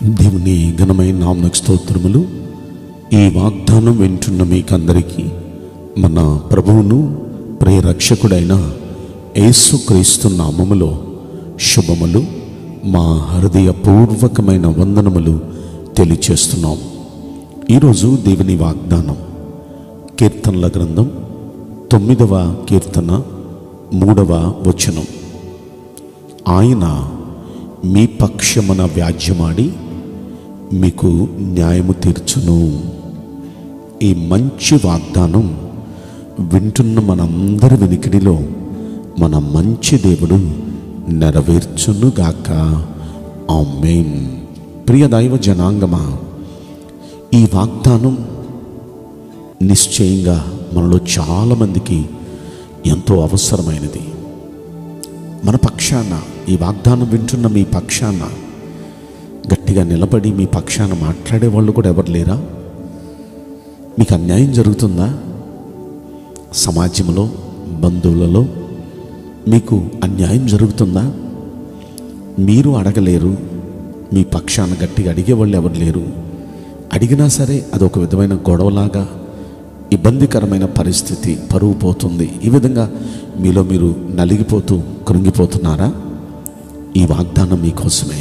దేవుని ఘనమైన నామకు స్తోత్రములు ఈ వాగ్దానం వింటున్న మీకందరికీ మన ప్రభువును ప్రియరక్షకుడైన యేసుక్రీస్తు నామములో శుభములు మా హృదయపూర్వకమైన వందనములు తెలియచేస్తున్నాం ఈరోజు దేవుని వాగ్దానం కీర్తనల గ్రంథం తొమ్మిదవ కీర్తన మూడవ వచనం ఆయన మీ పక్షమున వ్యాజ్యమాడి మీకు న్యాయము తీర్చును ఈ మంచి వాగ్దానం వింటున్న మనందరి వెనికిడిలో మన మంచి దేవుడు నెరవేర్చునుగాక ఆమేన్ ప్రియ దైవ జనాంగమా ఈ వాగ్దానం నిశ్చయంగా మనలో చాలామందికి ఎంతో అవసరమైనది మన పక్షాన ఈ వాగ్దానం వింటున్న మీ పక్షాన గట్టిగా నిలబడి మీ పక్షాన మాట్లాడే వాళ్ళు కూడా ఎవరు లేరా మీకు అన్యాయం జరుగుతుందా సమాజంలో బంధువులలో మీకు అన్యాయం జరుగుతుందా మీరు అడగలేరు మీ పక్షాన గట్టిగా అడిగే వాళ్ళు ఎవరు లేరు అడిగినా సరే అదొక విధమైన గొడవలాగా ఇబ్బందికరమైన పరిస్థితి పరువు పోతుంది ఈ విధంగా మీలో మీరు నలిగిపోతూ కృంగిపోతున్నారా ఈ వాగ్దానం మీకోసమే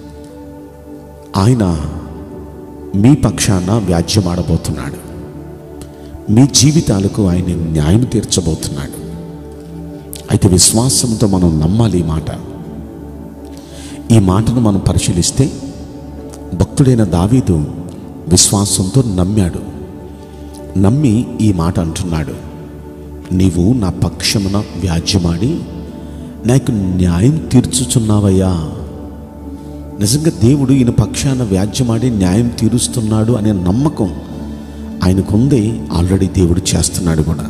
ఆయన మీ పక్షాన వ్యాజ్యమాడబోతున్నాడు మీ జీవితాలకు ఆయన న్యాయం తీర్చబోతున్నాడు అయితే విశ్వాసంతో మనం నమ్మాలి ఈ మాట ఈ మాటను మనం పరిశీలిస్తే భక్తుడైన దావీదు విశ్వాసంతో నమ్మాడు నమ్మి ఈ మాట అంటున్నాడు నీవు నా పక్షమున వ్యాజ్యమాడి నాకు న్యాయం తీర్చుచున్నావయ్యా నిజంగా దేవుడు ఈయన పక్షాన వ్యాజ్యమాడి న్యాయం తీరుస్తున్నాడు అనే నమ్మకం ఆయనకుంది ఆల్రెడీ దేవుడు చేస్తున్నాడు కూడా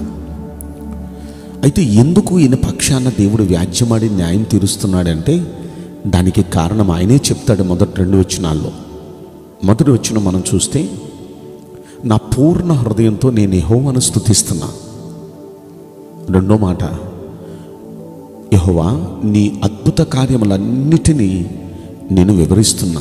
అయితే ఎందుకు ఈయన పక్షాన దేవుడు వ్యాజ్యమాడి న్యాయం తీరుస్తున్నాడంటే దానికి కారణం ఆయనే చెప్తాడు మొదటి రెండు వచనాల్లో మొదటి వచ్చిన మనం చూస్తే నా పూర్ణ హృదయంతో నేను యెహోవాను స్తుతిస్తున్నా రెండో మాట యెహోవా నీ అద్భుత కార్యములన్నిటినీ నేను వివరిస్తున్నా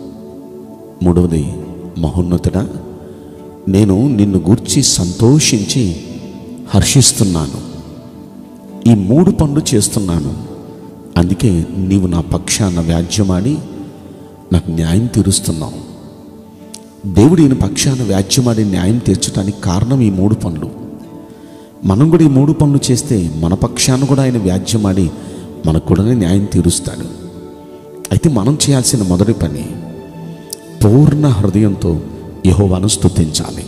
మూడవది మహోన్నతుడా నేను నిన్ను గూర్చి సంతోషించి హర్షిస్తున్నాను ఈ మూడు పనులు చేస్తున్నాను అందుకే నీవు నా పక్షాన వ్యాజ్యమాడి నాకు న్యాయం తీరుస్తున్నావు దేవుడు ఈయన పక్షాన వ్యాజ్యమాడి న్యాయం తీర్చడానికి కారణం ఈ మూడు పనులు మనం కూడా ఈ మూడు పనులు చేస్తే మన పక్షాన కూడా ఆయన వ్యాజ్యమాడి మనకు కూడా న్యాయం తీరుస్తాడు అయితే మనం చేయాల్సిన మొదటి పని పూర్ణ హృదయంతో యహోవాను స్తుతించాలి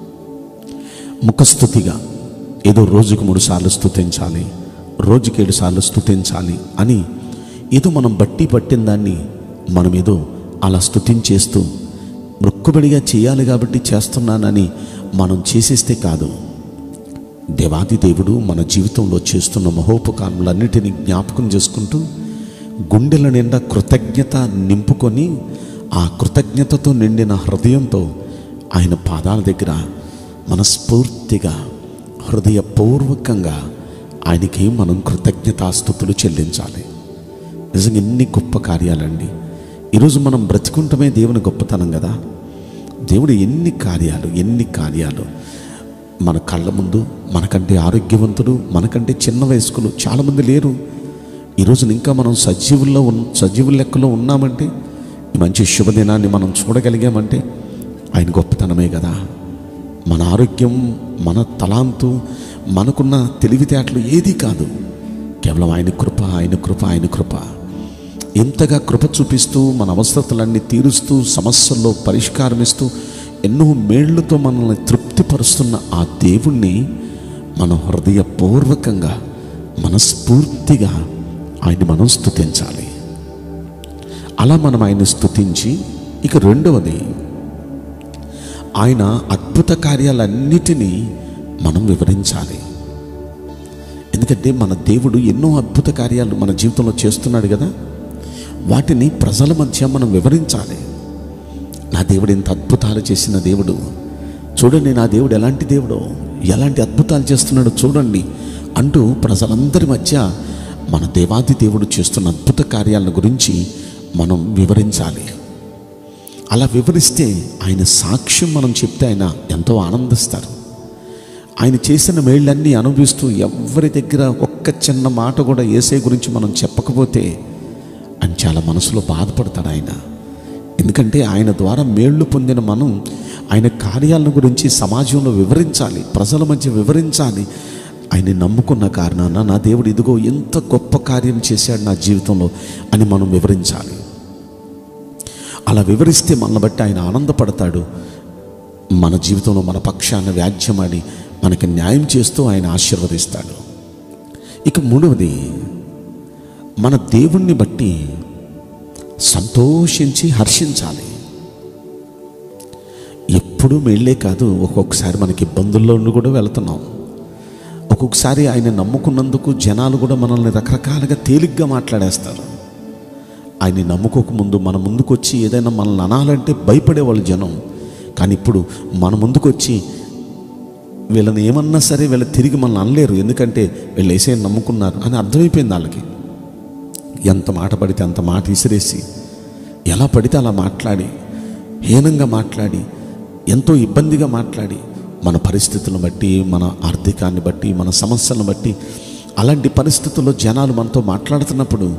ముఖస్థుతిగా ఏదో రోజుకు మూడు సార్లు స్తుతించాలి రోజుకి ఏడు సార్లు స్తుతించాలి అని ఏదో మనం బట్టి పట్టిన దాన్ని మనం ఏదో అలా స్తుతించేస్తూ మొక్కుబడిగా చేయాలి కాబట్టి చేస్తున్నానని మనం చేసేస్తే కాదు దేవాది దేవుడు మన జీవితంలో చేస్తున్న మహోపకారములన్నిటినీ జ్ఞాపకం చేసుకుంటూ గుండెల నిండా కృతజ్ఞత నింపుకొని ఆ కృతజ్ఞతతో నిండిన హృదయంతో ఆయన పాదాల దగ్గర మనస్ఫూర్తిగా హృదయపూర్వకంగా ఆయనకి మనం కృతజ్ఞతాస్థుతులు చెల్లించాలి నిజంగా ఎన్ని గొప్ప కార్యాలండి ఈరోజు మనం బ్రతికుంటమే దేవుని గొప్పతనం కదా దేవుడు ఎన్ని కార్యాలు ఎన్ని కార్యాలు మన కళ్ళ ముందు మనకంటే ఆరోగ్యవంతుడు మనకంటే చిన్న వయస్కులు చాలామంది లేరు ఈరోజు ఇంకా మనం సజీవుల్లో ఉన్ సజీవుల లెక్కలో ఉన్నామంటే ఈ మంచి శుభదినాన్ని మనం చూడగలిగామంటే ఆయన గొప్పతనమే కదా మన ఆరోగ్యం మన తలాంతు మనకున్న తెలివితేటలు ఏది కాదు కేవలం ఆయన కృప ఆయన కృప ఆయన కృప ఎంతగా కృప చూపిస్తూ మన అవసరతలన్నీ తీరుస్తూ సమస్యల్లో పరిష్కారం ఇస్తూ ఎన్నో మేళ్లతో మనల్ని తృప్తిపరుస్తున్న ఆ దేవుణ్ణి మన హృదయపూర్వకంగా మనస్ఫూర్తిగా ఆయన మనం స్తుతించాలి అలా మనం ఆయన స్తుతించి ఇక రెండవది ఆయన అద్భుత కార్యాలన్నిటినీ మనం వివరించాలి ఎందుకంటే మన దేవుడు ఎన్నో అద్భుత కార్యాలు మన జీవితంలో చేస్తున్నాడు కదా వాటిని ప్రజల మధ్య మనం వివరించాలి నా దేవుడు ఇంత అద్భుతాలు చేసిన దేవుడు చూడండి నా దేవుడు ఎలాంటి దేవుడో ఎలాంటి అద్భుతాలు చేస్తున్నాడో చూడండి అంటూ ప్రజలందరి మధ్య మన దేవాది దేవుడు చేస్తున్న అద్భుత కార్యాలను గురించి మనం వివరించాలి అలా వివరిస్తే ఆయన సాక్ష్యం మనం చెప్తే ఆయన ఎంతో ఆనందిస్తారు ఆయన చేసిన మేళ్ళన్నీ అనుభవిస్తూ ఎవరి దగ్గర ఒక్క చిన్న మాట కూడా ఏసే గురించి మనం చెప్పకపోతే ఆయన చాలా మనసులో బాధపడతాడు ఆయన ఎందుకంటే ఆయన ద్వారా మేళ్ళు పొందిన మనం ఆయన కార్యాలను గురించి సమాజంలో వివరించాలి ప్రజల మధ్య వివరించాలి ఆయన నమ్ముకున్న కారణాన నా దేవుడు ఇదిగో ఎంత గొప్ప కార్యం చేశాడు నా జీవితంలో అని మనం వివరించాలి అలా వివరిస్తే మనల్ని బట్టి ఆయన ఆనందపడతాడు మన జీవితంలో మన పక్షాన వ్యాజ్యమాడి మనకి న్యాయం చేస్తూ ఆయన ఆశీర్వదిస్తాడు ఇక మూడవది మన దేవుణ్ణి బట్టి సంతోషించి హర్షించాలి ఎప్పుడూ మేళ్ళే కాదు ఒక్కొక్కసారి మనకి ఇబ్బందుల్లో ఉండి కూడా వెళుతున్నాం ఒక్కొక్కసారి ఆయన నమ్ముకున్నందుకు జనాలు కూడా మనల్ని రకరకాలుగా తేలిగ్గా మాట్లాడేస్తారు ఆయన్ని నమ్ముకోకముందు మన ముందుకు వచ్చి ఏదైనా మనల్ని అనాలంటే భయపడేవాళ్ళు జనం కానీ ఇప్పుడు మన ముందుకు వచ్చి వీళ్ళని ఏమన్నా సరే వీళ్ళు తిరిగి మనల్ని అనలేరు ఎందుకంటే వీళ్ళు వేసే నమ్ముకున్నారు అని అర్థమైపోయింది వాళ్ళకి ఎంత మాట పడితే అంత మాట విసిరేసి ఎలా పడితే అలా మాట్లాడి హీనంగా మాట్లాడి ఎంతో ఇబ్బందిగా మాట్లాడి మన పరిస్థితులను బట్టి మన ఆర్థికాన్ని బట్టి మన సమస్యలను బట్టి అలాంటి పరిస్థితుల్లో జనాలు మనతో మాట్లాడుతున్నప్పుడు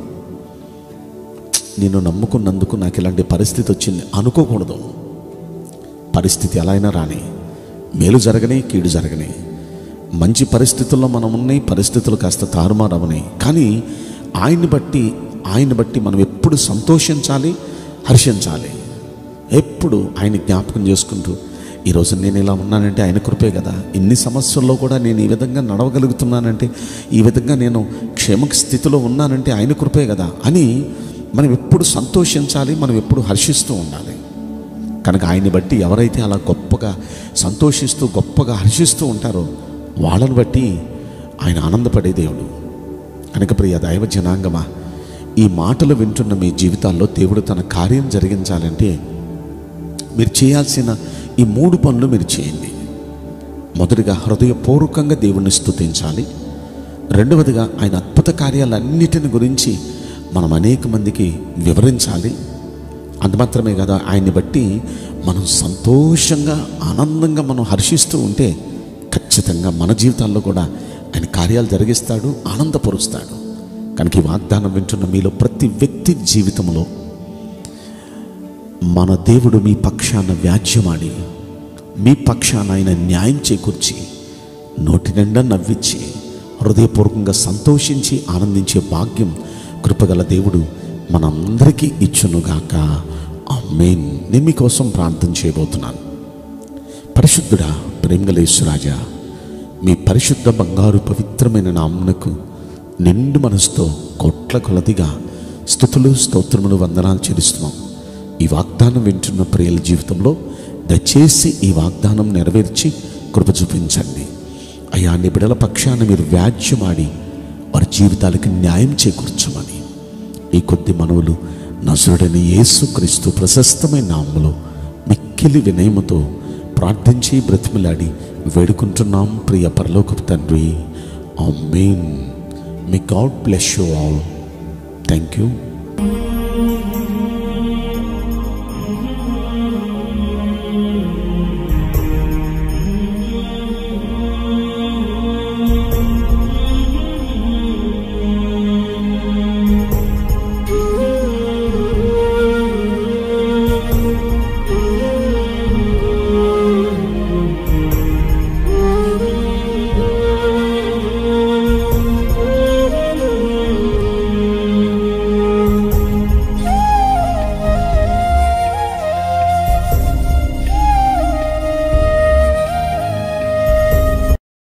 నేను నమ్ముకున్నందుకు నాకు ఇలాంటి పరిస్థితి వచ్చింది అనుకోకూడదు పరిస్థితి ఎలా అయినా రాని మేలు జరగని కీడు జరగని మంచి పరిస్థితుల్లో మనం ఉన్నాయి పరిస్థితులు కాస్త తారుమారవని కానీ ఆయన్ని బట్టి ఆయన్ని బట్టి మనం ఎప్పుడు సంతోషించాలి హర్షించాలి ఎప్పుడు ఆయన జ్ఞాపకం చేసుకుంటూ ఈరోజు నేను ఇలా ఉన్నానంటే ఆయన కృపే కదా ఇన్ని సమస్యల్లో కూడా నేను ఈ విధంగా నడవగలుగుతున్నానంటే ఈ విధంగా నేను క్షేమ స్థితిలో ఉన్నానంటే ఆయన కృపే కదా అని మనం ఎప్పుడు సంతోషించాలి మనం ఎప్పుడు హర్షిస్తూ ఉండాలి కనుక ఆయన్ని బట్టి ఎవరైతే అలా గొప్పగా సంతోషిస్తూ గొప్పగా హర్షిస్తూ ఉంటారో వాళ్ళని బట్టి ఆయన ఆనందపడే దేవుడు కనుక ప్రియ దైవ జనాంగమా ఈ మాటలు వింటున్న మీ జీవితాల్లో దేవుడు తన కార్యం జరిగించాలంటే మీరు చేయాల్సిన ఈ మూడు పనులు మీరు చేయండి మొదటిగా హృదయపూర్వకంగా దేవుణ్ణి స్తుతించాలి రెండవదిగా ఆయన అద్భుత కార్యాలన్నిటిని గురించి మనం అనేక మందికి వివరించాలి అంత మాత్రమే కదా ఆయన్ని బట్టి మనం సంతోషంగా ఆనందంగా మనం హర్షిస్తూ ఉంటే ఖచ్చితంగా మన జీవితాల్లో కూడా ఆయన కార్యాలు జరిగిస్తాడు ఆనందపరుస్తాడు కనుక ఈ వాగ్దానం వింటున్న మీలో ప్రతి వ్యక్తి జీవితంలో మన దేవుడు మీ పక్షాన వ్యాజ్యమాడి మీ పక్షాన ఆయన న్యాయం చేకూర్చి నోటి నిండా నవ్వించి హృదయపూర్వకంగా సంతోషించి ఆనందించే భాగ్యం కృపగల దేవుడు మనందరికీ ఇచ్చునుగాక ఆమేన్ నేను మీకోసం ప్రార్థన చేయబోతున్నాను పరిశుద్ధుడా ప్రేమగలేశ్వరాజా మీ పరిశుద్ధ బంగారు పవిత్రమైన నామునకు నిండు మనసుతో కోట్ల కొలదిగా స్థుతులు స్తోత్రములు వందనాలు చెల్లిస్తున్నాం ఈ వాగ్దానం వింటున్న ప్రియుల జీవితంలో దయచేసి ఈ వాగ్దానం నెరవేర్చి కృప చూపించండి అయా నీ బిడల పక్షాన మీరు వ్యాజ్యమాడి వారి జీవితాలకి న్యాయం చేకూర్చమని ఈ కొద్ది మనవులు నసురుడని యేసుక్రీస్తు ప్రశస్తమైన నామములో మిక్కిలి వినయముతో ప్రార్థించి బ్రతిమలాడి వేడుకుంటున్నాం ప్రియ పరలోకపు తండ్రి ఆమేన్ మీ God bless you all thank you